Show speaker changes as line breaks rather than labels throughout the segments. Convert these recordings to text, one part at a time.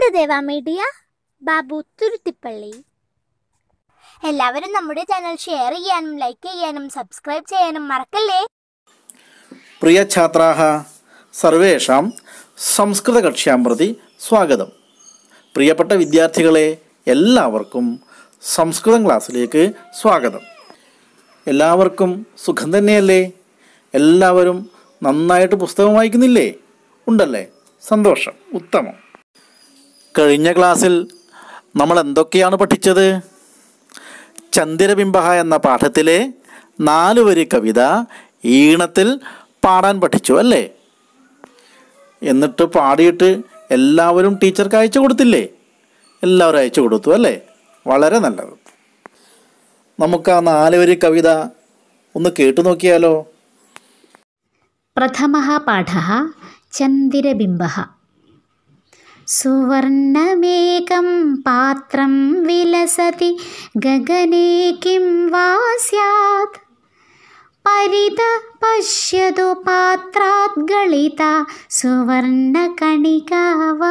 ഇഷ്ടദേവ media Babu Thuruthippally എല്ലാവരും നമ്മുടെ channel share ചെയ്യാനും ലൈക്ക് ചെയ്യാനും സബ്സ്ക്രൈബ് ചെയ്യാനും മറക്കല്ലേ
പ്രിയ ഛാത്രാः സർവേഷാം സംസ്കൃതകക്ഷ്യാം പ്രതി സ്വാഗതം പ്രിയപ്പെട്ട വിദ്യാർത്ഥികളെ എല്ലാവർക്കും സംസ്കൃതം ക്ലാസ്സിലേക്ക് സ്വാഗതം എല്ലാവർക്കും സുഖം തന്നെയല്ലേ എല്ലാവരും നന്നായിട്ട് പുസ്തകം വായിക്കുന്നില്ലേ ഉണ്ടല്ലേ സന്തോഷം ഉത്തമം കഴിഞ്ഞ ക്ലാസ്സിൽ നമ്മൾ എന്തൊക്കെയാണ് പഠിച്ചത് ചന്ദ്രബിംബ എന്ന പാഠത്തിലെ നാല് വരി കവിത ഈണത്തിൽ പാടാൻ പഠിച്ചു അല്ലേ എന്നിട്ട് പാടിയിട്ട് എല്ലാവരും ടീച്ചർക്ക് അയച്ചു കൊടുത്തില്ലേ എല്ലാവരും അയച്ചു കൊടുത്തു അല്ലേ വളരെ നല്ലത് നമുക്ക് ആ നാല് വരി കവിത ഒന്ന് കേട്ടു നോക്കിയാലോ
प्रथमः पाठः चन्दिरबिम्बः सुवर्णमेकं पात्रं विलसति गगने किं वा स्यात् परित पश्यतु पात्रात् गलिता सुवर्णकणिका वा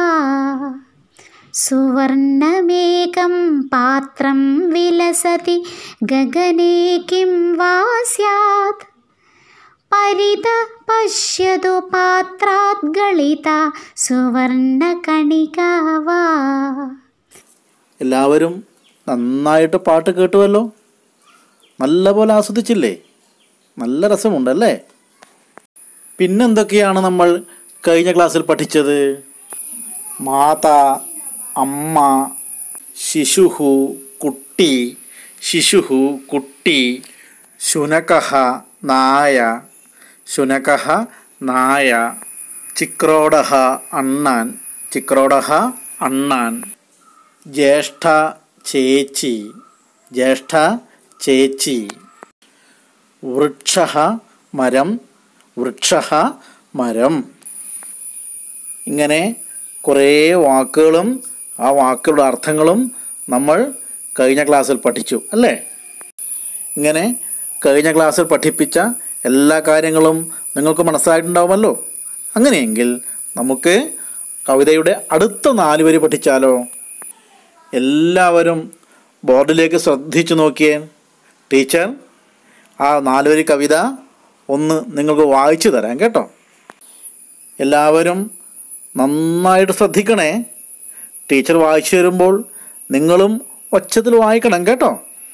सुवर्णमेकं पात्रं विलसति गगने किं वा स्यात् परित पश्यतु पात्रात् गलिता सुवर्णकणिका वा
എല്ലാവരും നന്നായിട്ട് പാട്ട് കേട്ടുവല്ലോ നല്ലപോലെ ആസ്വദിച്ചില്ലേ നല്ല രസമുണ്ടല്ലേ പിന്നെന്തൊക്കെയാണ് നമ്മൾ കഴിഞ്ഞ ക്ലാസ്സിൽ പഠിച്ചത് മാതാ അമ്മ ശിശുഹു കുട്ടി ശിശുഹു കുട്ടി ശുനകഹ നായ ശുനകഹ നായ ചിക്രോടഹ അണ്ണാൻ ചിക്രോടഹ അണ്ണാൻ ജ്യേഷ്ഠ ചേച്ചി ജ്യേഷ്ഠ ചേച്ചി വൃക്ഷ മരം വൃക്ഷ മരം ഇങ്ങനെ കുറേ വാക്കുകളും ആ വാക്കുകളുടെ അർത്ഥങ്ങളും നമ്മൾ കഴിഞ്ഞ ക്ലാസ്സിൽ പഠിച്ചു അല്ലേ ഇങ്ങനെ കഴിഞ്ഞ ക്ലാസ്സിൽ പഠിപ്പിച്ച എല്ലാ കാര്യങ്ങളും നിങ്ങൾക്ക് മനസ്സിലായിട്ടുണ്ടാവുമല്ലോ അങ്ങനെയെങ്കിൽ നമുക്ക് കവിതയുടെ അടുത്ത നാല് വരി പഠിച്ചാലോ എല്ലാവരും ബോർഡിലേക്ക് ശ്രദ്ധിച്ചു നോക്കിയേ ടീച്ചർ ആ നാല് വരി കവിത ഒന്ന് നിങ്ങൾക്ക് വായിച്ചു തരാം കേട്ടോ എല്ലാവരും നന്നായിട്ട് ശ്രദ്ധിക്കണേ ടീച്ചർ വായിച്ചു തരുമ്പോൾ നിങ്ങളും ഒച്ചത്തിൽ വായിക്കണം കേട്ടോ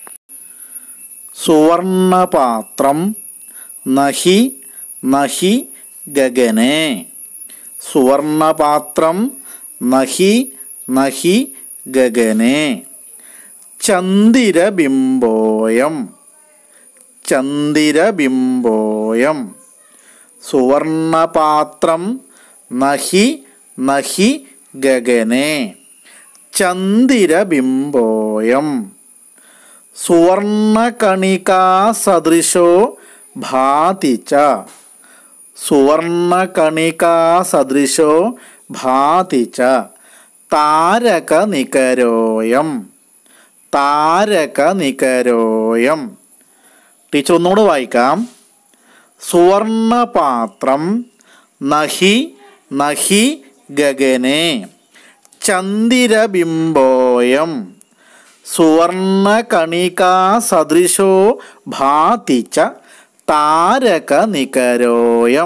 സുവർണപാത്രം നഹി നഹി ഗഗനെ സുവർണപാത്രം നഹി നഹി ഗഗനെ ചന്ദിരബിംബോയം ചന്ദിരബിംബോയം സുവർണപാത്രം നഹി നഹി ഗഗനെ ചന്ദിരബിംബോയം സുവർണകണികാസദൃശോ ഭാതി ച സുവർണകണികാസദൃശോ ഭാതി ച താരകനികരോയം താരകനികരോയം ടീച്ചർ ഒന്നുകൂടെ വായിക്കാം സുവർണപാത്രം നഹി നഹി ഗഗനെ ചന്ദിരബിംബോയം സുവർണകണികാസദൃശോ ഭാതി ച താരകനികരോയം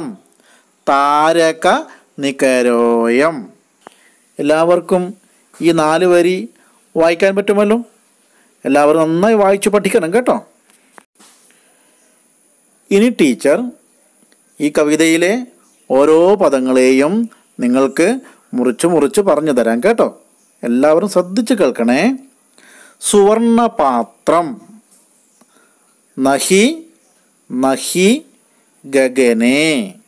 താരകനികരോയം എല്ലാവർക്കും ഈ നാല് വരി വായിക്കാൻ പറ്റുമല്ലോ എല്ലാവരും നന്നായി വായിച്ചു പഠിക്കണം കേട്ടോ ഇനി ടീച്ചർ ഈ കവിതയിലെ ഓരോ പദങ്ങളെയും നിങ്ങൾക്ക് മുറിച്ച് മുറിച്ച് പറഞ്ഞു തരാം കേട്ടോ എല്ലാവരും ശ്രദ്ധിച്ച് കേൾക്കണേ സുവർണപാത്രം നഹി നഹി ഗഗനെ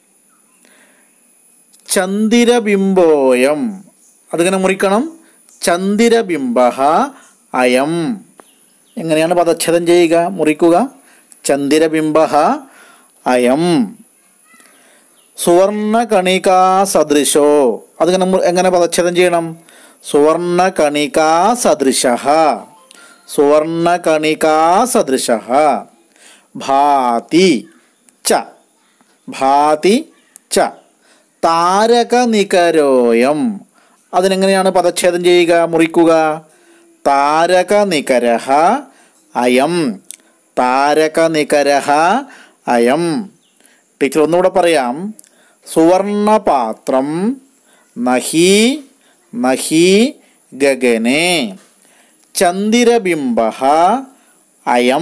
ചന്ദിരബിംബോയം അതിങ്ങനെ മുറിക്കണം ചന്ദിരബിംബ അയം എങ്ങനെയാണ് പദച്ഛേദം ചെയ്യുക മുറിക്കുക ചന്ദിരബിംബ അയം സുവർണകണികാ സദൃശോ അതിങ്ങനെ മു- എങ്ങനെ പദച്ഛേദം ചെയ്യണം സുവർണകണികാ സദൃശ സുവർണകണികാ സദൃശ ഭാതി ച ഭാതി ച താരകനികരോയം അതിനെങ്ങനെയാണ് പദച്ഛേദം ചെയ്യുക മുറിക്കുക താരക നികരഹ അയം താരക നികരഹ അയം ടീച്ചർ ഒന്നുകൂടെ പറയാം സുവർണപാത്രം നഹി നഹി ഗഗനെ ചന്ദിരബിംബ അയം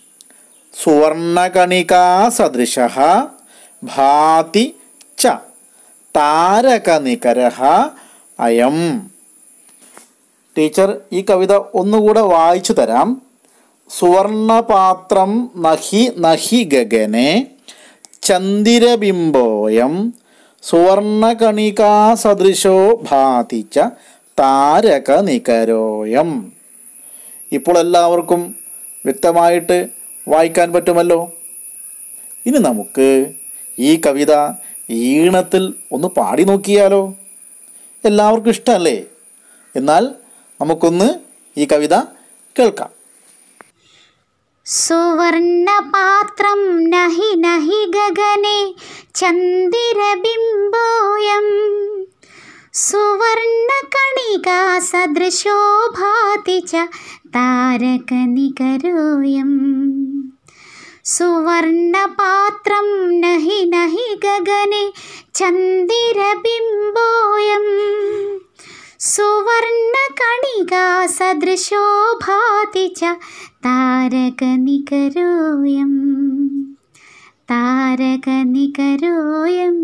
സുവർണകണികാസദൃശ ഭാതി ച താരകനികര അയം ടീച്ചർ ഈ കവിത ഒന്നുകൂടെ വായിച്ചു തരാം സുവർണപാത്രം നഹി നഹി ഗഗനെ ചന്ദിരബിംബോയം സുവർണകണികാസദൃശോ ഭാതി ച താരകനികരോയം ഇപ്പോൾ എല്ലാവർക്കും വ്യക്തമായിട്ട് വായിക്കാൻ പറ്റുമല്ലോ ഇനി നമുക്ക് ഈ കവിത ഈണത്തിൽ ഒന്ന് പാടി നോക്കിയാലോ എല്ലാവർക്കും ഇഷ്ടമല്ലേ എന്നാൽ നമുക്കൊന്ന് ഈ കവിത കേൾക്കാം
സുവർണപാത്രം നഹി നഹി ഗഗനെ ചന്ദിരബിംബോയം സുവർണകണികാ സദൃശോ ഭാതി ച താരകനികരോയം സുവർണപാത്രം നഹി നഹി ഗഗനെ ചന്ദിരബിംബോയം സുവർണകണികാ സദൃശോ ഭാതി ച താരകനികരോയം താരകനികരോയം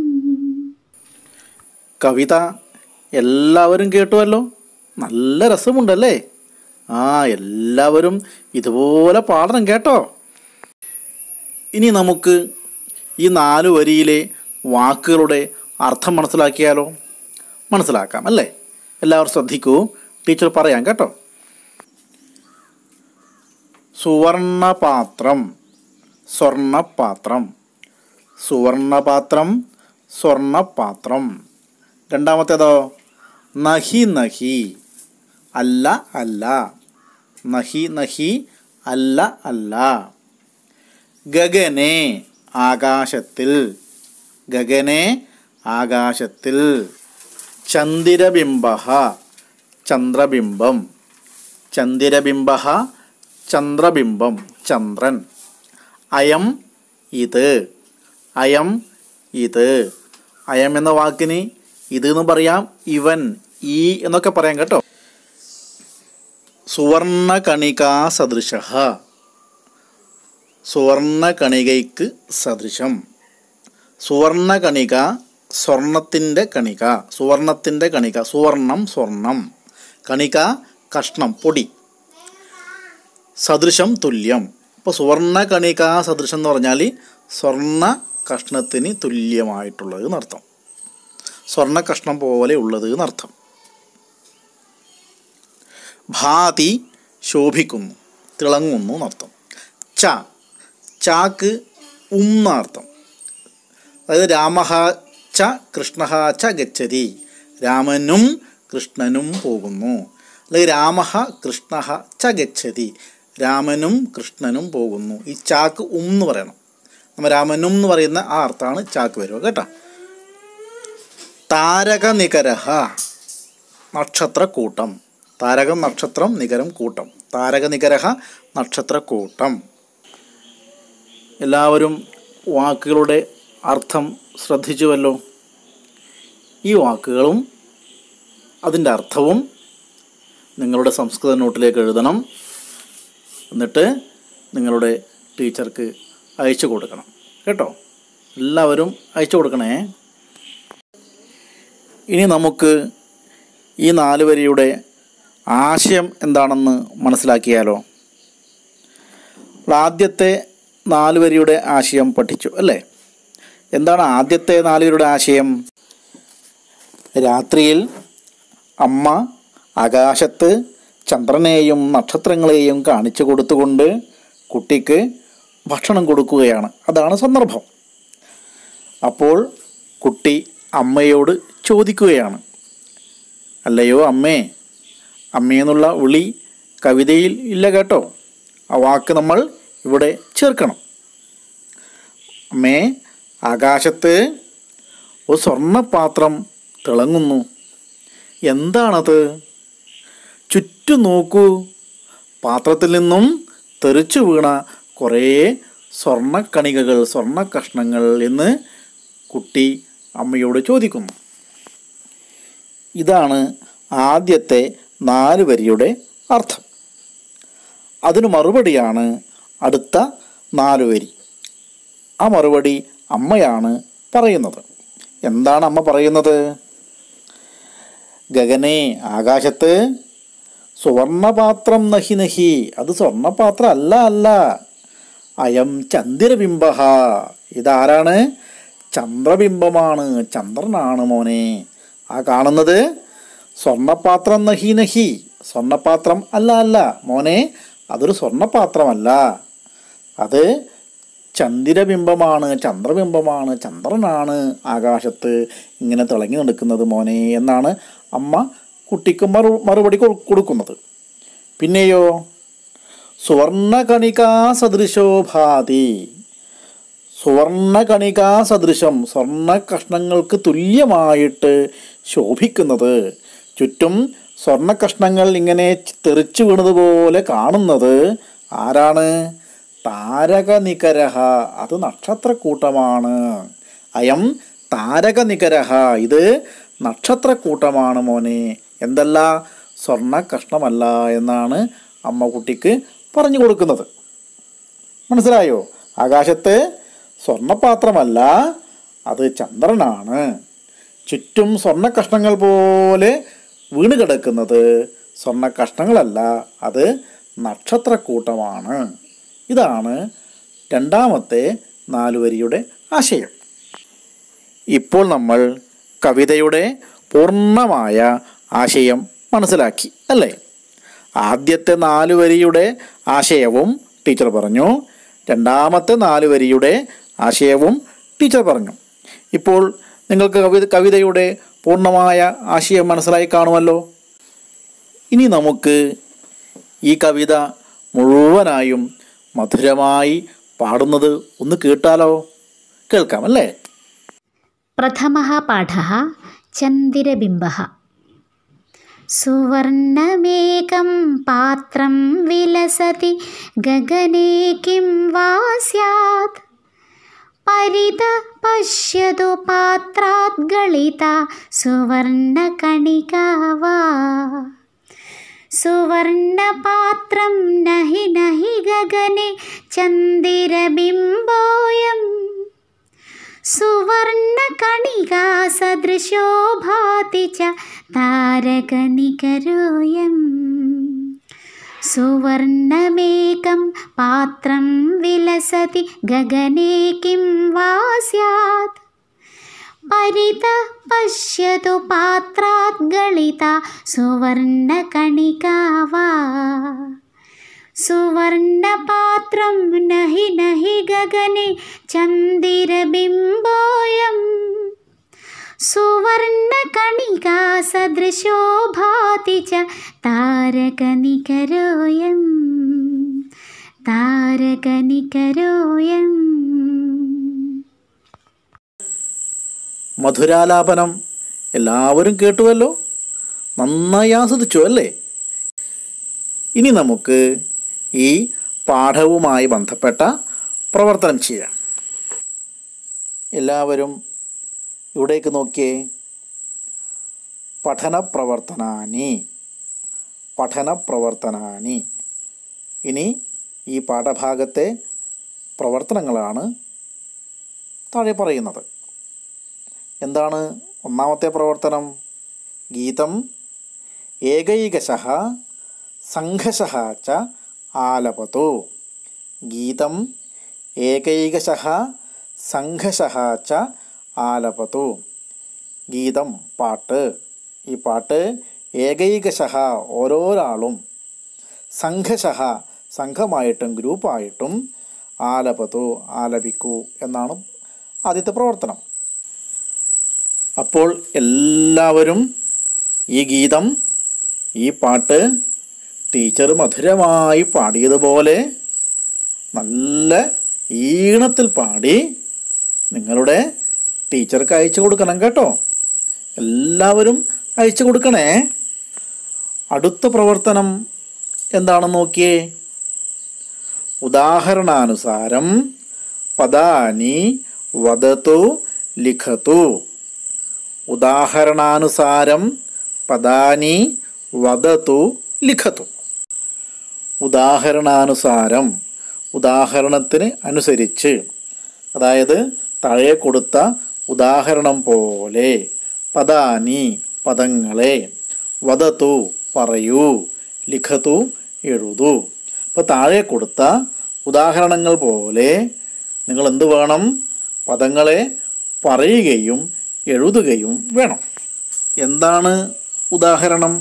കവിത എല്ലാവരും കേട്ടുവല്ലോ നല്ല രസമുണ്ടല്ലേ ആ എല്ലാവരും ഇതുപോലെ പാടണം കേട്ടോ ഇനി നമുക്ക് ഈ നാല് വരിയിലെ വാക്കുകളുടെ അർത്ഥം മനസ്സിലാക്കിയാലോ മനസ്സിലാക്കാം അല്ലേ എല്ലാവരും ശ്രദ്ധിക്കൂ ടീച്ചർ പറയാം കേട്ടോ സുവർണപാത്രം സ്വർണപാത്രം സുവർണപാത്രം സ്വർണപാത്രം രണ്ടാമത്തേതോ നഹി നഹി അല്ല അല്ല നഹി നഹി അല്ല അല്ല ഗഗനെ ആകാശത്തിൽ ഗഗനെ ആകാശത്തിൽ ചന്ദിരബിംബ ചന്ദ്രബിംബം ചന്ദിരബിംബ ചന്ദ്രബിംബം ചന്ദ്രൻ അയം ഇത് അയം ഇത് അയം എന്ന വാക്കിന് ഇത് എന്ന് പറയാം ഇവൻ ഈ എന്നൊക്കെ പറയാം കേട്ടോ സുവർണകണികാ സദൃശ സുവർണകണികയ്ക്ക് സദൃശം സുവർണകണിക സ്വർണത്തിൻ്റെ കണിക സുവർണത്തിൻ്റെ കണിക സുവർണം സ്വർണം കണിക കഷ്ണം പൊടി സദൃശം തുല്യം ഇപ്പോൾ സുവർണ കണിക സദൃശം എന്ന് പറഞ്ഞാൽ സ്വർണ്ണ കഷ്ണത്തിന് തുല്യമായിട്ടുള്ളത് എന്നർത്ഥം സ്വർണ്ണ കഷ്ണം പോലെ ഉള്ളത് എന്നർത്ഥം ഭാതി ശോഭിക്കുന്നു തിളങ്ങുന്നു എന്നർത്ഥം ച ചാക്ക് ഉം എന്നർത്ഥം അതായത് രാമഹ ച കൃഷ്ണ ച ഗച്ഛതി രാമനും കൃഷ്ണനും പോകുന്നു അല്ലെങ്കിൽ രാമഹ കൃഷ്ണ ച ഗച്ഛതി രാമനും കൃഷ്ണനും പോകുന്നു ഈ ചാക്ക് ഉം എന്ന് പറയണം നമ്മൾ രാമനും എന്ന് പറയുന്ന ആ അർത്ഥമാണ് ചാക്ക് വരിക കേട്ടോ താരക നികരഹ നക്ഷത്രക്കൂട്ടം താരകം നക്ഷത്രം നികരം കൂട്ടം താരക നികരഹ നക്ഷത്രക്കൂട്ടം എല്ലാവരും വാക്കുകളുടെ അർത്ഥം ശ്രദ്ധിച്ചുവല്ലോ ഈ വാക്കുകളും അതിൻ്റെ അർത്ഥവും നിങ്ങളുടെ സംസ്കൃത നോട്ടിലേക്ക് എഴുതണം എന്നിട്ട് നിങ്ങളുടെ ടീച്ചർക്ക് അയച്ചു കൊടുക്കണം കേട്ടോ എല്ലാവരും അയച്ചു കൊടുക്കണേ ഇനി നമുക്ക് ഈ നാല് വരിയുടെ ആശയം എന്താണെന്ന് മനസ്സിലാക്കിയാലോ നമ്മൾ ആദ്യത്തെ നാല് വരിയുടെ ആശയം പഠിച്ചു അല്ലേ എന്താണ് ആദ്യത്തെ നാല് വരിയുടെ ആശയം രാത്രിയിൽ അമ്മ ആകാശത്ത് ചന്ദ്രനെയും നക്ഷത്രങ്ങളെയും കാണിച്ചു കൊടുത്തുകൊണ്ട് കുട്ടിക്ക് ഭക്ഷണം കൊടുക്കുകയാണ് അതാണ് സന്ദർഭം അപ്പോൾ കുട്ടി അമ്മയോട് ചോദിക്കുകയാണ് അല്ലയോ അമ്മേ അമ്മയെന്നുള്ള വിളി കവിതയിൽ ഇല്ല കേട്ടോ ആ വാക്ക് നമ്മൾ ഇവിടെ ചേർക്കണം അമ്മേ ആകാശത്ത് ഒരു സ്വർണ്ണപാത്രം തിളങ്ങുന്നു എന്താണത് ചുറ്റും നോക്കൂ പാത്രത്തിൽ നിന്നും തെറിച്ചു വീണ കുറേ സ്വർണ്ണക്കണികകൾ സ്വർണ്ണ കഷ്ണങ്ങൾ എന്ന് കുട്ടി അമ്മയോട് ചോദിക്കുന്നു ഇതാണ് ആദ്യത്തെ നാല് വരിയുടെ അർത്ഥം അതിനു മറുപടിയാണ് അടുത്ത നാല് വരി ആ മറുപടി അമ്മയാണ് പറയുന്നത് എന്താണ് അമ്മ പറയുന്നത് ഗഗനെ ആകാശത്ത് സുവർണപാത്രം നഹി നഹി അത് സ്വർണപാത്രം അല്ല അല്ല അയം ചന്ദ്രബിംബ ഇതാരാണ് ചന്ദ്രബിംബമാണ് ചന്ദ്രനാണ് മോനെ ആ കാണുന്നത് സ്വർണപാത്രം നഹി നഹി സ്വർണപാത്രം അല്ല അല്ല മോനെ അതൊരു സ്വർണപാത്രമല്ല അത് ചന്ദ്രബിംബമാണ് ചന്ദ്രബിംബമാണ് ചന്ദ്രനാണ് ആകാശത്ത് ഇങ്ങനെ തിളങ്ങി നടക്കുന്നത് മോനെ എന്നാണ് അമ്മ കുട്ടിക്ക് മറു മറുപടി കൊ- കൊടുക്കുന്നത് പിന്നെയോ സുവർണകണികാ സദൃശോ ഭാതി സുവർണകണികാ സദൃശം സ്വർണ്ണ കഷ്ണങ്ങൾക്ക് തുല്യമായിട്ട് ശോഭിക്കുന്നത് ചുറ്റും സ്വർണ്ണ കഷ്ണങ്ങൾ ഇങ്ങനെ തെറിച്ചു വീണതുപോലെ കാണുന്നത് ആരാണ് താരകനികരഹ അത് നക്ഷത്രക്കൂട്ടമാണ് അയം താരകനികരഹ ഇത് നക്ഷത്രക്കൂട്ടമാണ് മോനെ എന്തല്ല സ്വർണ്ണ കഷ്ണമല്ല എന്നാണ് അമ്മ കുട്ടിക്ക് പറഞ്ഞു കൊടുക്കുന്നത് മനസ്സിലായോ ആകാശത്ത് സ്വർണ്ണപാത്രമല്ല അത് ചന്ദ്രനാണ് ചുറ്റും സ്വർണ്ണ കഷ്ണങ്ങൾ പോലെ വീണ് കിടക്കുന്നത് സ്വർണ്ണ കഷ്ണങ്ങളല്ല അത് നക്ഷത്രക്കൂട്ടമാണ് ഇതാണ് രണ്ടാമത്തെ നാലുവരിയുടെ ആശയം ഇപ്പോൾ നമ്മൾ കവിതയുടെ പൂർണ്ണമായ ആശയം മനസ്സിലാക്കി അല്ലേ ആദ്യത്തെ നാല് വരിയുടെ ആശയവും ടീച്ചർ പറഞ്ഞു രണ്ടാമത്തെ നാല് വരിയുടെ ആശയവും ടീച്ചർ പറഞ്ഞു ഇപ്പോൾ നിങ്ങൾക്ക് കവിത കവിതയുടെ പൂർണ്ണമായ ആശയം മനസ്സിലായി കാണുമല്ലോ ഇനി നമുക്ക് ഈ കവിത മുഴുവനായും മധുരമായി പാടുന്നത് ഒന്ന് കേട്ടാലോ കേൾക്കാം അല്ലേ
प्रथमः पाठः चन्दिरबिम्बः सुवर्णमेकं पात्रं विलसति गगने किं वा स्यात् परित पश्यतु पात्रात् गलिता सुवर्णकणिका वा सुवर्णपात्रं नहि नहि गगने चन्दिरबिम्बोऽयम् सुवर्णकणिका सदृशो भाति च तारकनिकरोऽयम् सुवर्णमेकं पात्रं विलसति गगने किं वा स्यात् परित पश्यतु पात्रात् गलिता सुवर्णकणिका वा सुवर्णपात्रं नहि नहि गगने चन्दिरबिम्बोऽयम् सुवर्णकणिका सदृशो भाति च तारकनिकरोऽयम् तारकनिकरोऽयम्
മധുരാലാപനം എല്ലാവരും കേട്ടുവല്ലോ നന്നായി ആസ്വദിച്ചു അല്ലേ ഇനി നമുക്ക് ഈ പാഠവുമായി ബന്ധപ്പെട്ട പ്രവർത്തനം ചെയ്യാം എല്ലാവരും ഇവിടേക്ക് നോക്കിയേ പഠന പ്രവർത്തനാനി പഠന പ്രവർത്തനാനി ഇനി ഈ പാഠഭാഗത്തെ പ്രവർത്തനങ്ങളാണ് താഴെ പറയുന്നത് എന്താണ് ഒന്നാമത്തെ പ്രവർത്തനം ഗീതം ഏകൈകശഃ സംഘശഃ ച ആലപതു ഗീതം ഏകൈകശഃ സംഘശഃ ച ആലപതു ഗീതം പാട്ട് ഈ പാട്ട് ഏകൈകശഃ ഓരോരാളും സംഘശഃ സംഘമായിട്ടും ഗ്രൂപ്പായിട്ടും ആലപതു ആലപിക്കൂ എന്നാണ് ആദ്യത്തെ പ്രവർത്തനം അപ്പോൾ എല്ലാവരും ഈ ഗീതം ഈ പാട്ട് ടീച്ചർ മധുരമായി പാടിയതുപോലെ നല്ല ഈണത്തിൽ പാടി നിങ്ങളുടെ ടീച്ചർക്ക് അയച്ചു കൊടുക്കണം കേട്ടോ എല്ലാവരും അയച്ചു കൊടുക്കണേ അടുത്ത പ്രവർത്തനം എന്താണെന്ന് നോക്കിയേ ഉദാഹരണാനുസാരം പദാനി വദതു ലിഖതു ഉദാഹരണാനുസാരം പദാനി വദതു ലിഖതു ഉദാഹരണാനുസാരം ഉദാഹരണത്തിന് അനുസരിച്ച് അതായത് താഴെ കൊടുത്ത ഉദാഹരണം പോലെ പദാനി പദങ്ങളെ വദതു പറയൂ ലിഖതു എഴുതൂ അപ്പോൾ താഴെ കൊടുത്ത ഉദാഹരണങ്ങൾ പോലെ നിങ്ങൾ എന്ത് വേണം പദങ്ങളെ പറയുകയും എഴുതുകയും വേണം എന്താണ് ഉദാഹരണം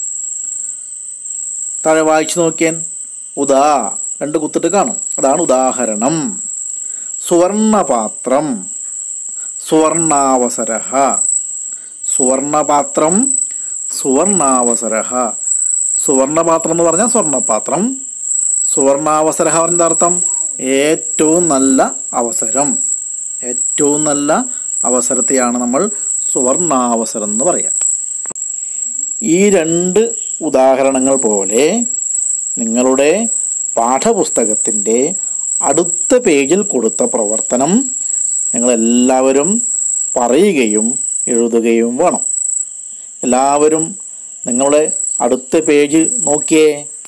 താഴെ വായിച്ചു നോക്കിയാൻ ഉദാ രണ്ട് കുത്തിട്ട് കാണും അതാണ് ഉദാഹരണം സുവർണപാത്രം സുവർണാവസര സുവർണപാത്രം സുവർണാവസര സുവർണപാത്രം എന്ന് പറഞ്ഞാൽ സ്വർണപാത്രം സുവർണാവസര എന്താ അർത്ഥം ഏറ്റവും നല്ല അവസരം ഏറ്റവും നല്ല അവസരത്തെയാണ് നമ്മൾ സുവർണാവസരം എന്ന് പറയാം ഈ രണ്ട് ഉദാഹരണങ്ങൾ പോലെ നിങ്ങളുടെ പാഠപുസ്തകത്തിൻ്റെ അടുത്ത പേജിൽ കൊടുത്ത പ്രവർത്തനം നിങ്ങളെല്ലാവരും പറയുകയും എഴുതുകയും വേണം എല്ലാവരും നിങ്ങളുടെ അടുത്ത പേജ് നോക്കിയേ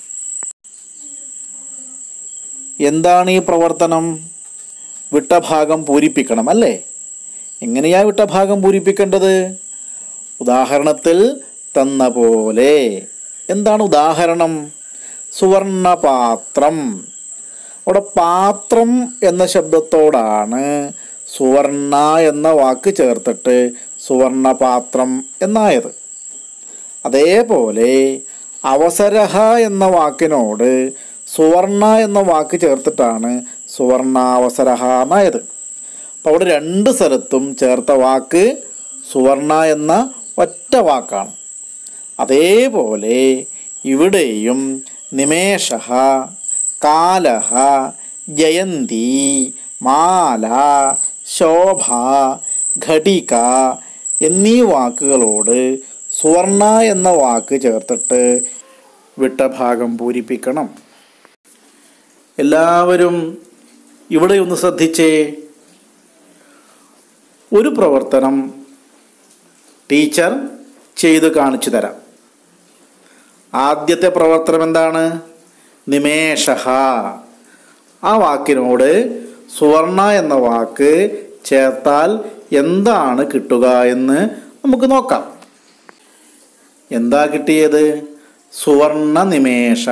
എന്താണ് ഈ പ്രവർത്തനം വിട്ട ഭാഗം പൂരിപ്പിക്കണം അല്ലേ എങ്ങനെയാ വിട്ട ഭാഗം പൂരിപ്പിക്കേണ്ടത് ഉദാഹരണത്തിൽ തന്ന പോലെ എന്താണ് ഉദാഹരണം സുവർണപാത്രം അവിടെ പാത്രം എന്ന ശബ്ദത്തോടാണ് സുവർണ എന്ന വാക്ക് ചേർത്തിട്ട് സുവർണപാത്രം എന്നായത് അതേപോലെ അവസരഹ എന്ന വാക്കിനോട് സുവർണ എന്ന വാക്ക് ചേർത്തിട്ടാണ് സുവർണാവസരഹ എന്നായത് അപ്പോൾ അവിടെ രണ്ട് സ്ഥലത്തും ചേർത്ത വാക്ക് സുവർണ എന്ന ഒറ്റ വാക്കാണ് അതേപോലെ ഇവിടെയും നിമേഷ കാലഹ ജയന്തി മാല ശോഭ ഘടിക എന്നീ വാക്കുകളോട് സുവർണ എന്ന വാക്ക് ചേർത്തിട്ട് വിട്ട ഭാഗം പൂരിപ്പിക്കണം എല്ലാവരും ഇവിടെ ഒന്ന് ശ്രദ്ധിച്ചേ ഒരു പ്രവർത്തനം ടീച്ചർ ചെയ്ത് കാണിച്ചു തരാം ആദ്യത്തെ പ്രവർത്തനം എന്താണ് നിമേഷ ആ വാക്കിനോട് സുവർണ എന്ന വാക്ക് ചേർത്താൽ എന്താണ് കിട്ടുക എന്ന് നമുക്ക് നോക്കാം എന്താ കിട്ടിയത് സുവർണ നിമേഷ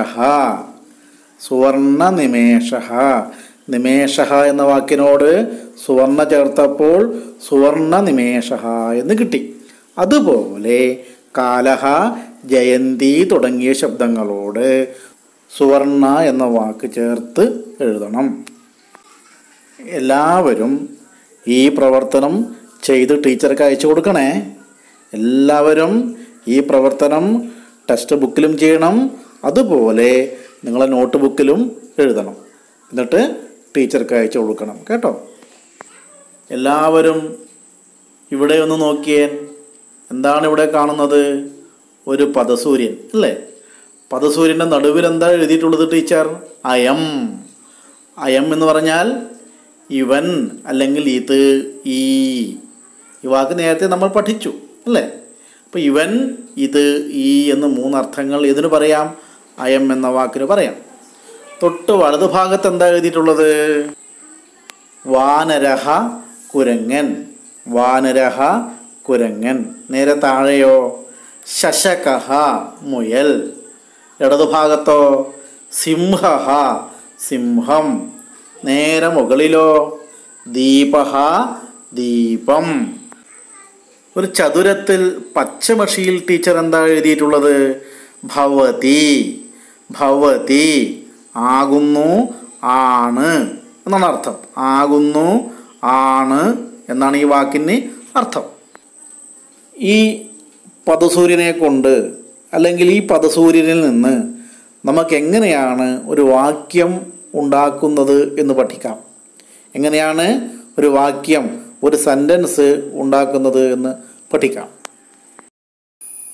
സുവർണ നിമേഷ നിമേഷ എന്ന വാക്കിനോട് സുവർണ ചേർത്തപ്പോൾ സുവർണ നിമേഷ എന്ന് കിട്ടി അതുപോലെ കാലഹ ജയന്തി തുടങ്ങിയ ശബ്ദങ്ങളോട് സുവർണ എന്ന വാക്ക് ചേർത്ത് എഴുതണം എല്ലാവരും ഈ പ്രവർത്തനം ചെയ്ത് ടീച്ചർക്ക് അയച്ചു കൊടുക്കണേ എല്ലാവരും ഈ പ്രവർത്തനം ടെക്സ്റ്റ് ബുക്കിലും ചെയ്യണം അതുപോലെ നിങ്ങളെ നോട്ട് ബുക്കിലും എഴുതണം എന്നിട്ട് ടീച്ചർക്ക് അയച്ചു കൊടുക്കണം കേട്ടോ എല്ലാവരും ഇവിടെ ഒന്ന് നോക്കിയേ എന്താണ് ഇവിടെ കാണുന്നത് ഒരു പദസൂര്യൻ അല്ലേ പദസൂര്യൻ്റെ നടുവിൽ എന്താ എഴുതിയിട്ടുള്ളത് ടീച്ചർ അയം അയം എന്ന് പറഞ്ഞാൽ ഇവൻ അല്ലെങ്കിൽ ഇത് ഈ ഈ വാക്ക് നേരത്തെ നമ്മൾ പഠിച്ചു അല്ലേ അപ്പോൾ ഇവൻ ഇത് ഈ എന്ന് മൂന്നർത്ഥങ്ങൾ ഇതിന് പറയാം അയം എന്ന വാക്കിന് പറയാം തൊട്ട് വലതുഭാഗത്ത് എന്താ എഴുതിയിട്ടുള്ളത് വാനരഹ കുരങ്ങൻ വാനരഹ കുരങ്ങൻ നേരെ താഴെയോ ശശകഹ മുയൽ ഇടതുഭാഗത്തോ സിംഹഹ സിംഹം നേരെ മുകളിലോ ദീപഹ ദീപം ഒരു ചതുരത്തിൽ പച്ചമഷിയിൽ ടീച്ചർ എന്താ എഴുതിയിട്ടുള്ളത് ഭവതി ഭവതി ആകുന്നു ആണ് എന്നാണ് അർത്ഥം ആകുന്നു ആണ് എന്നാണ് ഈ വാക്കിന് അർത്ഥം ഈ പദസൂര്യനെ കൊണ്ട് അല്ലെങ്കിൽ ഈ പദസൂര്യനിൽ നിന്ന് നമുക്ക് എങ്ങനെയാണ് ഒരു വാക്യം ഉണ്ടാക്കുന്നത് എന്ന് പഠിക്കാം എങ്ങനെയാണ് ഒരു വാക്യം ഒരു സെൻറ്റൻസ് ഉണ്ടാക്കുന്നത് എന്ന് പഠിക്കാം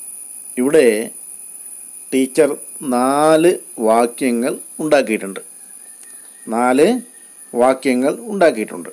ഇവിടെ ടീച്ചർ നാല് വാക്യങ്ങൾ ഉണ്ടാക്കിയിട്ടുണ്ട് നാല് വാക്യങ്ങൾ ഉണ്ടാക്കിയിട്ടുണ്ട്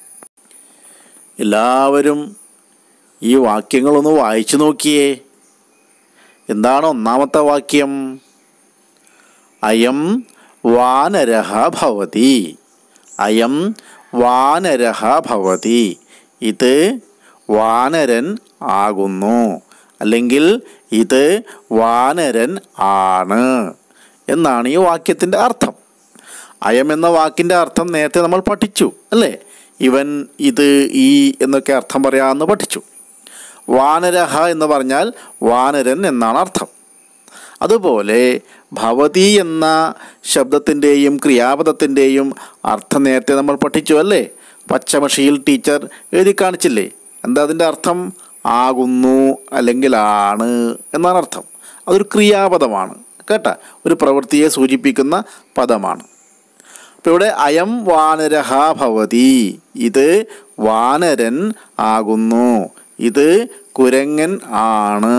എല്ലാവരും ഈ വാക്യങ്ങളൊന്ന് വായിച്ചു നോക്കിയേ എന്താണ് ഒന്നാമത്തെ വാക്യം അയം വാനരഹ ഭവതി അയം വാനരഹ ഭവതി ഇത് വാനരൻ ആകുന്നു അല്ലെങ്കിൽ ഇത് വാനരൻ ആണ് എന്നാണ് ഈ വാക്യത്തിൻ്റെ അർത്ഥം അയം എന്ന വാക്കിൻ്റെ അർത്ഥം നേരത്തെ നമ്മൾ പഠിച്ചു അല്ലേ ഇവൻ ഇത് ഈ എന്നൊക്കെ അർത്ഥം പറയാമെന്ന് പഠിച്ചു വാനരഹ എന്ന് പറഞ്ഞാൽ വാനരൻ എന്നാണ് അർത്ഥം അതുപോലെ ഭവതി എന്ന ശബ്ദത്തിൻ്റെയും ക്രിയാപദത്തിൻ്റെയും അർത്ഥം നേരത്തെ നമ്മൾ പഠിച്ചു അല്ലേ പച്ചമഷിയിൽ ടീച്ചർ എഴുതി കാണിച്ചില്ലേ എന്താ അതിൻ്റെ അർത്ഥം ആകുന്നു അല്ലെങ്കിൽ ആണ് എന്നാണ് അർത്ഥം അതൊരു ക്രിയാപദമാണ് കേട്ടാ ഒരു പ്രവൃത്തിയെ സൂചിപ്പിക്കുന്ന പദമാണ് അപ്പോൾ ഇവിടെ അയം വാനരഹ ഭവതി ഇത് വാനരൻ ആകുന്നു ഇത് കുരങ്ങൻ ആണ്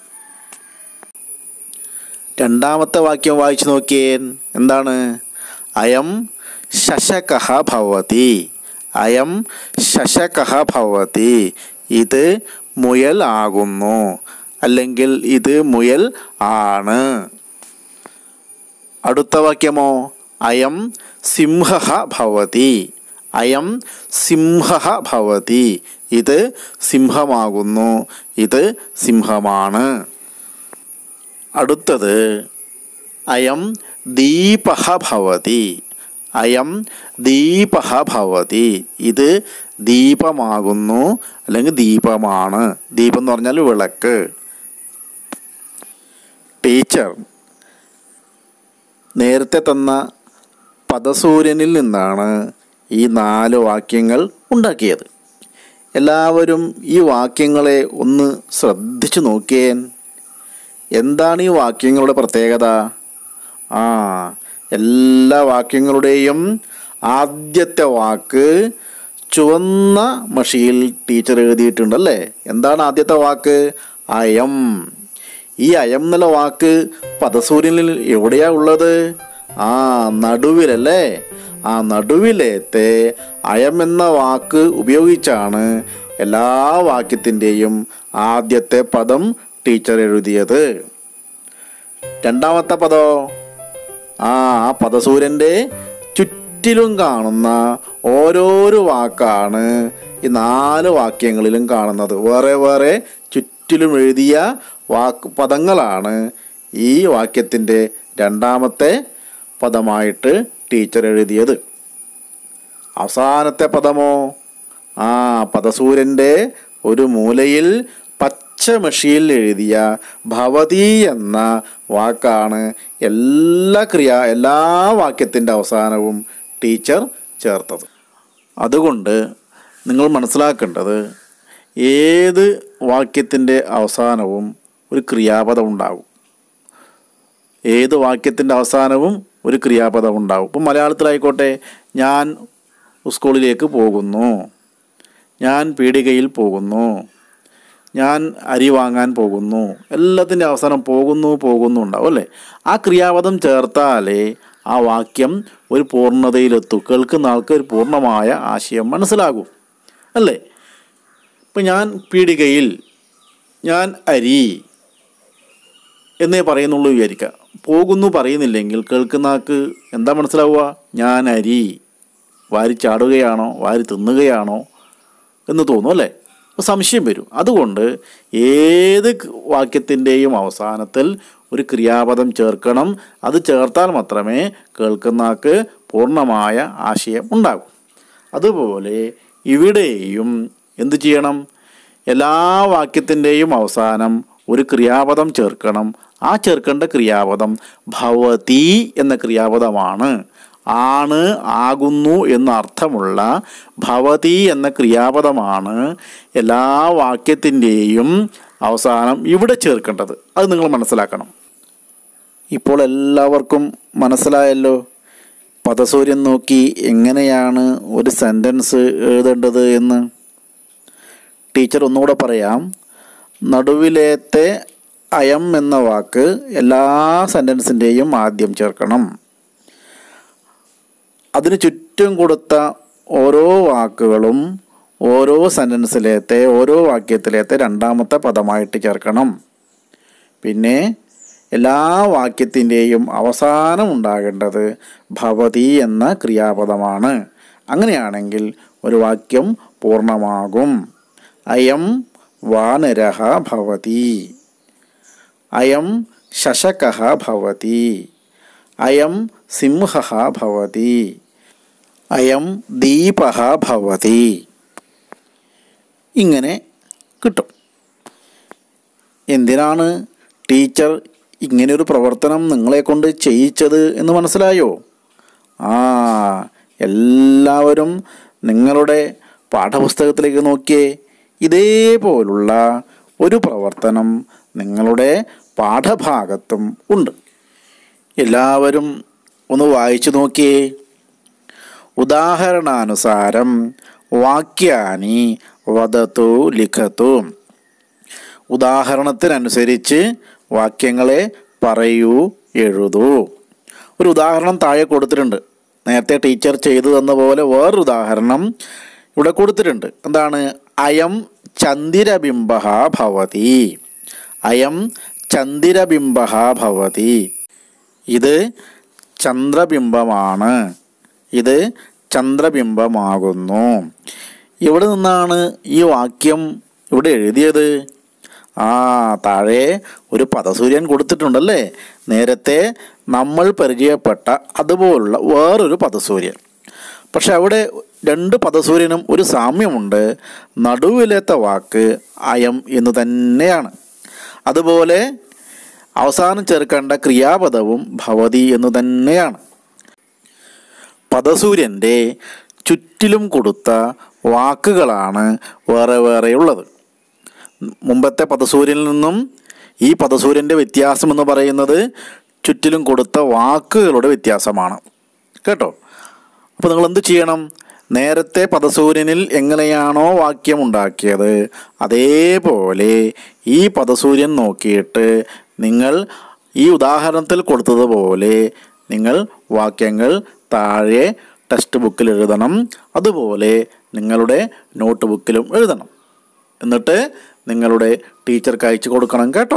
രണ്ടാമത്തെ വാക്യം വായിച്ചു നോക്കിയേ എന്താണ് അയം ശശകഹ ഭവതി അയം ശശകഹ ഭവതി ഇത് മുയൽ ആകുന്നു അല്ലെങ്കിൽ ഇത് മുയൽ ആണ് അടുത്ത വാക്യമോ അയം സിംഹ ഭവതി അയം സിംഹ ഭവതി ഇത് സിംഹമാകുന്നു ഇത് സിംഹമാണ് അടുത്തത് അയം ദീപ ഭവതി അയം ദീപ ഭവതി ഇത് ദീപമാകുന്നു അല്ലെങ്കിൽ ദീപമാണ് ദീപം എന്ന് പറഞ്ഞാൽ വിളക്ക് ടീച്ചർ നേരത്തെ തന്ന പദസൂര്യനിൽ നിന്നാണ് ഈ നാല് വാക്യങ്ങൾ ഉണ്ടാക്കിയത് എല്ലാവരും ഈ വാക്യങ്ങളെ ഒന്ന് ശ്രദ്ധിച്ചു നോക്കിയേൻ എന്താണ് ഈ വാക്യങ്ങളുടെ പ്രത്യേകത ആ എല്ലാ വാക്യങ്ങളുടെയും ആദ്യത്തെ വാക്ക് ചുവന്ന മഷിയിൽ ടീച്ചർ എഴുതിയിട്ടുണ്ടല്ലേ എന്താണ് ആദ്യത്തെ വാക്ക് അയം ഈ അയം എന്നുള്ള വാക്ക് പദസൂര്യനിൽ എവിടെയാ ഉള്ളത് ആ നടുവിലല്ലേ ആ നടുവിലത്തെ അയം എന്ന വാക്ക് ഉപയോഗിച്ചാണ് എല്ലാ വാക്യത്തിൻ്റെയും ആദ്യത്തെ പദം ടീച്ചർ എഴുതിയത് രണ്ടാമത്തെ പദോ ആ ആ പദസൂര്യൻ്റെ ചുറ്റിലും കാണുന്ന ഓരോരോ വാക്കാണ് ഈ നാല് വാക്യങ്ങളിലും കാണുന്നത് വേറെ വേറെ ചുറ്റിലും എഴുതിയ വാക്ക് പദങ്ങളാണ് ഈ വാക്യത്തിൻ്റെ രണ്ടാമത്തെ പദമായിട്ട് ടീച്ചർ എഴുതിയത് അവസാനത്തെ പദമോ ആ പദസൂര്യൻ്റെ ഒരു മൂലയിൽ പച്ചമഷിയിൽ എഴുതിയ ഭവതി എന്ന വാക്കാണ് എല്ലാ ക്രിയ എല്ലാ വാക്യത്തിൻ്റെ അവസാനവും ടീച്ചർ ചേർത്തത് അതുകൊണ്ട് നിങ്ങൾ മനസ്സിലാക്കേണ്ടത് ഏത് വാക്യത്തിൻ്റെ അവസാനവും ഒരു ക്രിയാപദം ഉണ്ടാകും ഏത് വാക്യത്തിൻ്റെ അവസാനവും ഒരു ക്രിയാപദം ഉണ്ടാകും ഇപ്പം മലയാളത്തിലായിക്കോട്ടെ ഞാൻ സ്കൂളിലേക്ക് പോകുന്നു ഞാൻ പീടികയിൽ പോകുന്നു ഞാൻ അരി വാങ്ങാൻ പോകുന്നു എല്ലാത്തിൻ്റെ അവസാനം പോകുന്നു പോകുന്നു ഉണ്ടാവും അല്ലേ ആ ക്രിയാപദം ചേർത്താലേ ആ വാക്യം ഒരു പൂർണ്ണതയിലെത്തും കേൾക്കുന്ന ആൾക്ക് ഒരു പൂർണ്ണമായ ആശയം മനസ്സിലാകും അല്ലേ ഇപ്പം ഞാൻ പീടികയിൽ ഞാൻ അരി എന്നേ പറയുന്നുള്ളൂ വിചാരിക്കുക പോകുന്നു പറയുന്നില്ലെങ്കിൽ കേൾക്കുന്ന ആൾക്ക് എന്താ മനസ്സിലാവുക ഞാൻ അരി വാരി ചാടുകയാണോ വാരി തിന്നുകയാണോ എന്ന് തോന്നും അല്ലേ അപ്പോൾ സംശയം വരും അതുകൊണ്ട് ഏത് വാക്യത്തിൻ്റെയും അവസാനത്തിൽ ഒരു ക്രിയാപദം ചേർക്കണം അത് ചേർത്താൽ മാത്രമേ കേൾക്കുന്ന ആൾക്ക് പൂർണ്ണമായ ആശയം ഉണ്ടാകൂ അതുപോലെ ഇവിടെയും എന്തു ചെയ്യണം എല്ലാ വാക്യത്തിൻ്റെയും അവസാനം ഒരു ക്രിയാപദം ചേർക്കണം ആ ചേർക്കേണ്ട ക്രിയാപദം ഭവതി എന്ന ക്രിയാപദമാണ് ആണ് ആകുന്നു എന്ന അർത്ഥമുള്ള ഭവതി എന്ന ക്രിയാപദമാണ് എല്ലാ വാക്യത്തിൻ്റെയും അവസാനം ഇവിടെ ചേർക്കേണ്ടത് അത് നിങ്ങൾ മനസ്സിലാക്കണം ഇപ്പോൾ എല്ലാവർക്കും മനസ്സിലായല്ലോ പദസൂര്യൻ നോക്കി എങ്ങനെയാണ് ഒരു സെൻറ്റൻസ് എഴുതേണ്ടത് എന്ന് ടീച്ചർ ഒന്നുകൂടെ പറയാം നടുവിലത്തെ അയം എന്ന വാക്ക് എല്ലാ സെൻറ്റൻസിൻ്റെയും ആദ്യം ചേർക്കണം അതിന് ചുറ്റും കൊടുത്ത ഓരോ വാക്കുകളും ഓരോ സെൻറ്റൻസിലത്തെ ഓരോ വാക്യത്തിലത്തെ രണ്ടാമത്തെ പദമായിട്ട് ചേർക്കണം പിന്നെ എല്ലാ വാക്യത്തിൻ്റെയും അവസാനം ഉണ്ടാകേണ്ടത് ഭവതി എന്ന ക്രിയാപദമാണ് അങ്ങനെയാണെങ്കിൽ ഒരു വാക്യം പൂർണ്ണമാകും അയം വാനരഹ ഭവതി അയം ശശകഃ ഭവതി അയം സിംഹः ഭവതി അയം ദീപः ഭവതി ഇങ്ങനെ കിട്ടും എന്തിനാണ് ടീച്ചർ ഇങ്ങനെയൊരു പ്രവർത്തനം നിങ്ങളെ കൊണ്ട് ചെയ്യിച്ചത് എന്ന് മനസ്സിലായോ ആ എല്ലാവരും നിങ്ങളുടെ പാഠപുസ്തകത്തിലേക്ക് നോക്കിയേ ഇതേപോലുള്ള ഒരു പ്രവർത്തനം നിങ്ങളുടെ പാഠഭാഗത്തും ഉണ്ട് എല്ലാവരും ഒന്ന് വായിച്ചു നോക്കിയേ ഉദാഹരണാനുസാരം വാക്യാനി വദത്തു ലിഖത്തു ഉദാഹരണത്തിനനുസരിച്ച് വാക്യങ്ങളെ പറയൂ എഴുതൂ ഒരു ഉദാഹരണം താഴെ കൊടുത്തിട്ടുണ്ട് നേരത്തെ ടീച്ചർ ചെയ്തു തന്ന പോലെ വേറൊരു ഉദാഹരണം ഇവിടെ കൊടുത്തിട്ടുണ്ട് എന്താണ് അയം ചന്ദിരബിംബ ഭവതി അയം ചന്ദിരബിംബ ഭവതി ഇത് ചന്ദ്രബിംബമാണ് ഇത് ചന്ദ്രബിംബമാകുന്നു ഇവിടെ നിന്നാണ് ഈ വാക്യം ഇവിടെ എഴുതിയത് ആ താഴെ ഒരു പദസൂര്യൻ കൊടുത്തിട്ടുണ്ടല്ലേ നേരത്തെ നമ്മൾ പരിചയപ്പെട്ട അതുപോലുള്ള വേറൊരു പദസൂര്യൻ പക്ഷെ അവിടെ രണ്ട് പദസൂര്യനും ഒരു സാമ്യമുണ്ട് നടുവിലത്തെ വാക്ക് അയം എന്ന് തന്നെയാണ് അതുപോലെ അവസാനം ചേർക്കേണ്ട ക്രിയാപദവും ഭവതി എന്ന് തന്നെയാണ് പദസൂര്യൻ്റെ ചുറ്റിലും കൊടുത്ത വാക്കുകളാണ് വേറെ വേറെയുള്ളത് മുമ്പത്തെ പദസൂര്യനിൽ നിന്നും ഈ പദസൂര്യൻ്റെ വ്യത്യാസം എന്ന് പറയുന്നത് ചുറ്റിലും കൊടുത്ത വാക്കുകളുടെ വ്യത്യാസമാണ് കേട്ടോ അപ്പോൾ നിങ്ങൾ എന്ത് ചെയ്യണം നേരത്തെ പദസൂര്യനിൽ എങ്ങനെയാണോ വാക്യം ഉണ്ടാക്കിയത് അതേപോലെ ഈ പദസൂര്യൻ നോക്കിയിട്ട് നിങ്ങൾ ഈ ഉദാഹരണത്തിൽ കൊടുത്തതുപോലെ നിങ്ങൾ വാക്യങ്ങൾ താഴെ ടെക്സ്റ്റ് ബുക്കിൽ എഴുതണം അതുപോലെ നിങ്ങളുടെ നോട്ട് ബുക്കിലും എഴുതണം എന്നിട്ട് നിങ്ങളുടെ ടീച്ചർക്ക് അയച്ചു കൊടുക്കണം കേട്ടോ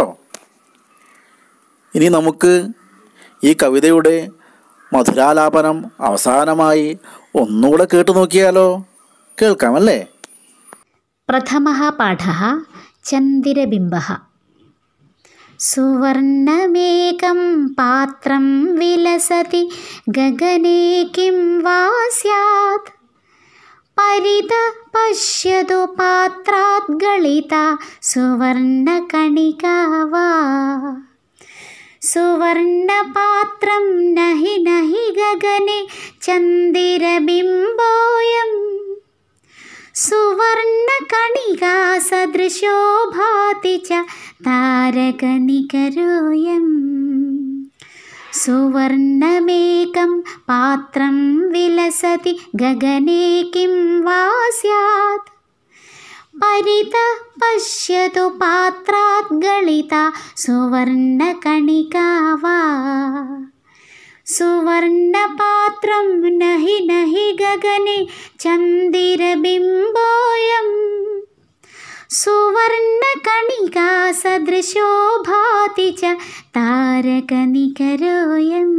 ഇനി നമുക്ക് ഈ കവിതയുടെ മധുരാലാപനം അവസാനമായി ഒന്നുകൂടെ കേട്ടു നോക്കിയാലോ കേൾക്കാമല്ലേ
प्रथमः पाठः चन्दिरबिम्बः सुवर्णमेकं पात्रं विलसति गगने किं वा स्यात् परित पश्यतु पात्रात् गलिता सुवर्णकणिका वा सुवर्णपात्रं नहि नहि गगने चन्दिरबिम्बोऽयम् सुवर्णकणिका सदृशो भाति च तारकनिकरोऽयम् सुवर्णमेकं पात्रं विलसति गगने किं वा स्यात् परितः पश्यतु पात्रात् गलिता सुवर्णकणिका वा सुवर्णपात्रं नहि नहि गगने चन्दिरबिम्बोऽयम् सुवर्णकणिका सदृशो भाति च तारकनिकरोऽयम्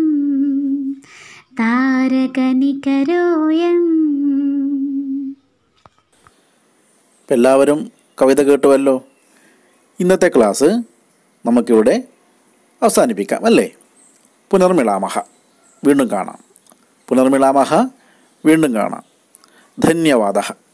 तारकनिकरोऽयम्
ഇപ്പം എല്ലാവരും കവിത കേട്ടുവല്ലോ ഇന്നത്തെ ക്ലാസ് നമുക്കിവിടെ അവസാനിപ്പിക്കാം അല്ലേ പുനർമിളാമഹ വീണ്ടും കാണാം പുനർമിളാമഹ വീണ്ടും കാണാം ധന്യവാദ